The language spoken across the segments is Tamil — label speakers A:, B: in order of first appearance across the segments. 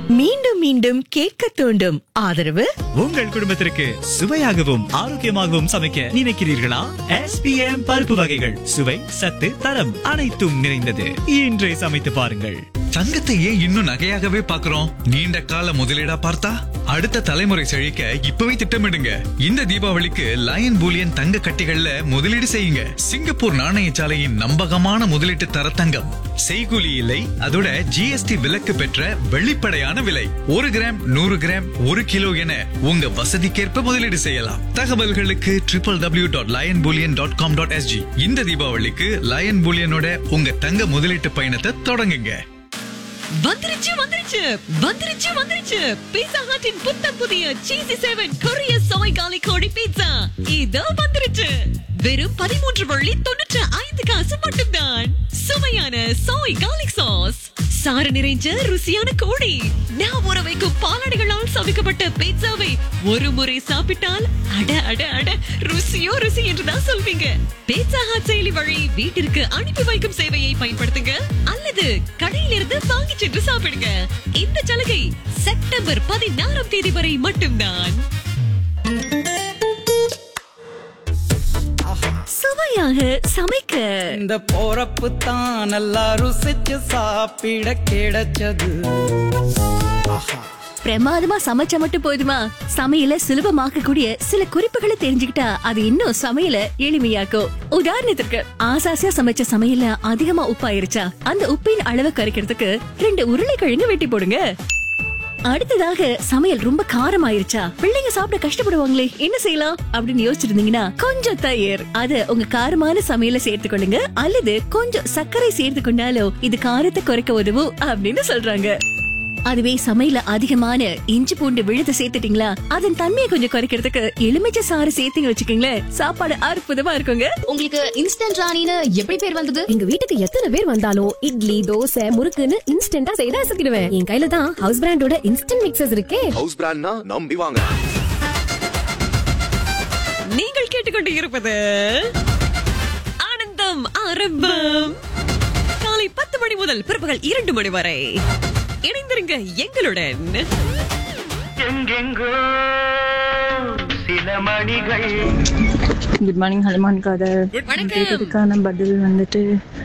A: மீண்டும் மீண்டும் கேட்க தூண்டும் ஆதரவு
B: உங்கள் குடும்பத்திற்கு சுவையாகவும் ஆரோக்கியமாகவும் சமைக்க நினைக்கிறீர்களா எஸ்பிஎம் பருப்பு வகைகள் சுவை சத்து தரம் அனைத்தும் நிறைந்தது இன்றே சமைத்து பாருங்கள்
C: தங்கத்தை ஏன் இன்னும் நகையாகவே பார்க்கிறோம் நீண்ட கால முதலீடா பார்த்தா அடுத்த தலைமுறை செழிக்க இப்பவே திட்டமிடுங்க இந்த தீபாவளிக்கு லயன் பூலியன் தங்க கட்டிகள்ல முதலீடு செய்யுங்க சிங்கப்பூர் நாணயசாலையின் நம்பகமான முதலீட்டு தர தங்கம் செய்கூலி இல்லை அதோட ஜிஎஸ்டி விலக்கு பெற்ற வெளிப்படையான விலை ஒரு கிராம் நூறு கிராம் ஒரு கிலோ என உங்க வசதிக்கேற்ப முதலீடு செய்யலாம் தகவல்களுக்கு triple W dot lion bullion dot com dot SG இந்த தீபாவளிக்கு லயன் பூலியனோட உங்க தங்க முதலீட்டு பயணத்தை தொடங்குங்க
D: வந்துருச்சு வந்துருச்சு வந்துருச்சு வந்துருச்சு பீட்சா ஹட்டின் புத்தம் புதிய சீசி செவன் கொரிய சோய் காலி கோழி பீட்சா இதோ வந்துருச்சு வெறும் பதிமூன்று வள்ளி தொண்ணூற்று ஐந்து காசு மட்டும்தான் சுவையான சோய் காலிக் சாஸ் சாறு நிறைஞ்ச ருசியான கோழி நான் ஊற வைக்கும் பாலாடைகளால் சமைக்கப்பட்ட பீட்சாவை ஒரு முறை சாப்பிட்டால் அட அட அட ருசியோ ருசி என்றுதான் சொல்வீங்க பீட்சா ஹாட் செயலி வழி வீட்டிற்கு அனுப்பி வைக்கும் சேவையை பயன்படுத்துங்க அல்லது கடையிலிருந்து வாங்கி சென்று சாப்பிடுங்க இந்த சலுகை செப்டம்பர் பதினாறாம் தேதி வரை மட்டும்தான் சுவையாக சமைக்க
E: இந்த போறப்பு தான் நல்லா ருசிச்சு சாப்பிட கிடைச்சது
D: பிரமாதமா சமைச்சா மட்டும் போதுமா சமையல சுலபமாக்க கூடிய சில குறிப்புகளை தெரிஞ்சுக்கிட்டா அது இன்னும் சமையல எளிமையாக்கும் உதாரணத்திற்கு ஆசாசியா சமைச்ச சமையல்ல அதிகமா உப்பாயிருச்சா அந்த உப்பின் அளவை கரைக்கிறதுக்கு ரெண்டு உருளைக்கிழங்கு வெட்டி போடுங்க அடுத்ததாக சமையல் ரொம்ப காரம் ஆயிருச்சா பிள்ளைங்க சாப்பிட கஷ்டப்படுவாங்களே என்ன செய்யலாம் அப்படின்னு யோசிச்சிருந்தீங்கன்னா கொஞ்சம் தயிர் அத உங்க காரமான சமையல சேர்த்துக்கொள்ளுங்க அல்லது கொஞ்சம் சர்க்கரை சேர்த்து கொண்டாலோ இது காரத்தை குறைக்க உதவும் அப்படின்னு சொல்றாங்க அதுவே சமையல அதிகமான இஞ்சி பூண்டு விழுது சேர்த்துட்டீங்களா அதன் தன்மையை கொஞ்சம் குறைக்கிறதுக்கு எலுமிச்சை சாறு சேர்த்தீங்க வச்சுக்கோங்களேன் சாப்பாடு அற்புதமா இருக்குங்க
F: உங்களுக்கு இன்ஸ்டன்ட் ராணின்னு எப்படி பேர் வந்தது எங்க வீட்டுக்கு எத்தனை பேர் வந்தாலும் இட்லி தோசை முறுக்குன்னு இன்ஸ்டன்டா செய்து அசத்திடுவேன் என் கையில தான் ஹவுஸ் பிராண்டோட இன்ஸ்டன்ட் மிக்சர்ஸ் இருக்கே
G: ஹவுஸ் பிராண்ட்னா நம்பி வாங்க
D: நீங்கள் கேட்டுக்கொண்டு இருப்பது ஆனந்தம் ஆரம்பம் காலை பத்து மணி முதல் பிற்பகல் இரண்டு மணி வரை இணைந்திருங்க எங்களுடன்
H: குட் மார்னிங் ஹலிமான் காதர்
D: வணக்கம்.
H: கேட்டதுக்கான பதில் வந்துட்டு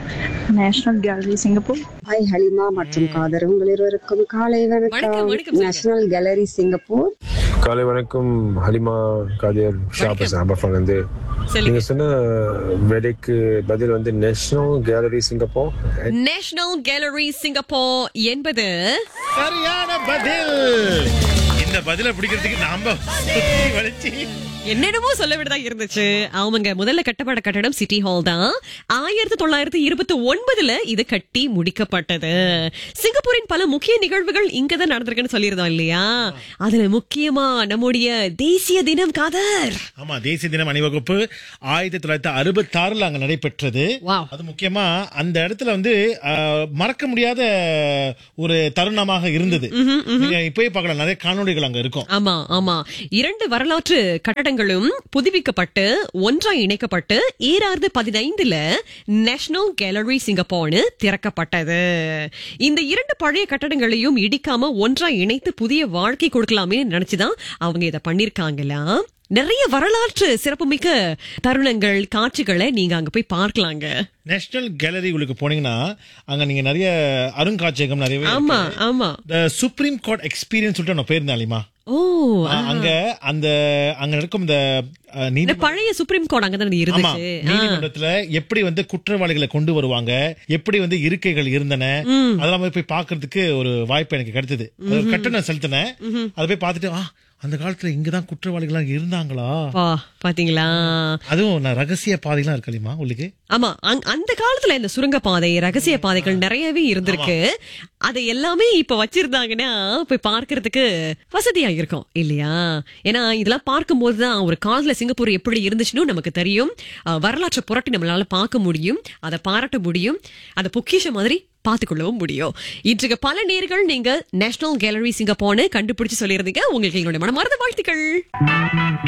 H: national gallery Singapore
I: hi Halima மற்றும் காதர் உங்கள் இருவருக்கும் காலை
D: வணக்கம்,
I: வணக்கம்
D: வணக்கம் சொல்லுங்க.
I: நேஷனல் கேலரி சிங்கப்பூர்
J: காலை வணக்கம் ஹலிமா காதிர் ஷாபஸ் அபர்ஃபான் வந்து
D: சொல்லுங்க
J: நீங்க சொன்ன விடைக்கு பதில் வந்து national gallery Singapore
D: national gallery Singapore என்பது
K: சரியான பதில் இந்த பதில பிடிக்கிறதுக்கு நாம வளைச்சி
D: என்னென்னமோ சொல்ல விடதான் இருந்துச்சு அவங்க முதல்ல கட்டப்பட்ட கட்டடம் சிட்டி ஹால் தான் ஆயிரத்தி தொள்ளாயிரத்தி இருபத்தி ஒன்பதுல இது கட்டி முடிக்கப்பட்டது சிங்கப்பூரின் பல முக்கிய நிகழ்வுகள் இங்கதான் நடந்திருக்குன்னு சொல்லியிருந்தோம் இல்லையா அதுல முக்கியமா நம்முடைய தேசிய தினம் காதர்
K: ஆமா தேசிய தினம் அணிவகுப்பு ஆயிரத்தி தொள்ளாயிரத்தி அறுபத்தி ஆறுல அங்க நடைபெற்றது
D: Wow.
K: அது முக்கியமா அந்த இடத்துல வந்து ஆஹ், மறக்க முடியாத ஒரு தருணமாக இருந்தது நீங்க இப்பயே பார்க்கலாம் நிறைய காணொளிகள் அங்க இருக்கும்
D: ஆமா ஆமா இரண்டு வரலாற்று கட்டடங்களும் புதுப்பிக்கப்பட்டு ஒன்றாய் இணைக்கப்பட்டு ஈராயிரத்து பதினைந்துல நேஷனல் கேலரி சிங்கப்பூர்னு திறக்கப்பட்டது இந்த இரண்டு பழைய கட்டடங்களையும் இடிக்காம ஒன்றாய் இணைத்து புதிய வாழ்க்கை கொடுக்கலாமே நினைச்சுதான் அவங்க இதை பண்ணிருக்காங்களா நிறைய வரலாற்று சிறப்புமிக்க தருணங்கள் காட்சிகளை நீங்க அங்க போய் பார்க்கலாங்க
K: நேஷனல் கேலரி உங்களுக்கு போனீங்கன்னா அங்க நீங்க நிறைய அருங்காட்சியகம் நிறையவே
D: ஆமா ஆமா
K: சுப்ரீம் கோர்ட் எக்ஸ்பீரியன்ஸ் சொல்லிட்டு நான் போயிருந்தேன்
D: ஓ
K: அங்க அந்த அங்க நடக்கும் இந்த அஹ், நீதி
D: இந்த பழைய சுப்ரீம் கோர்ட் அங்கதான்
K: ஆமா
D: இருந்துச்சு ஆ.
K: நீதிமன்றத்துல எப்படி வந்து குற்றவாளிகளை கொண்டு வருவாங்க எப்படி வந்து இருக்கைகள் இருந்தன அதெல்லாம் போய் பாக்குறதுக்கு ஒரு வாய்ப்பு எனக்கு கிடைத்தது அது ஒரு கட்டணம் செலுத்தினேன் அதை போய் பார்த்துட்டு ஆ அந்த காலத்துல இங்கதான் குற்றவாளிகள் இருந்தாங்களா
D: பா பாத்தீங்களா
K: அதுவும் நான் ரகசிய பாதைலாம் இருக்கலிமா உங்களுக்கு
D: ஆமா அங்- அந்த காலத்துல இந்த சுரங்க பாதை ரகசிய பாதைகள் நிறையவே இருந்திருக்கு அதை எல்லாமே இப்ப வச்சிருந்தாங்கன்னா போய் பார்க்கிறதுக்கு வசதியா இருக்கும் இல்லையா ஏன்னா இதெல்லாம் பார்க்கும்போதுதான் ஒரு காலத்துல சிங்கப்பூர் எப்படி இருந்துச்சுன்னு நமக்கு தெரியும் அஹ், வரலாற்றை புரட்டி நம்மளால பார்க்க முடியும் அதை பாராட்ட முடியும் அதை பொக்கிஷ மாதிரி பார்த்துக்கொள்ளவும் முடியும் இன்றைக்கு பல நேர்கள் நீங்க நேஷனல் கேலரி சிங்கப்பூர்னு கண்டுபிடிச்சு சொல்லியிருந்தீங்க உங்களுக்கு எங்களுடைய மனமார்ந்த வாழ்த்துக்கள்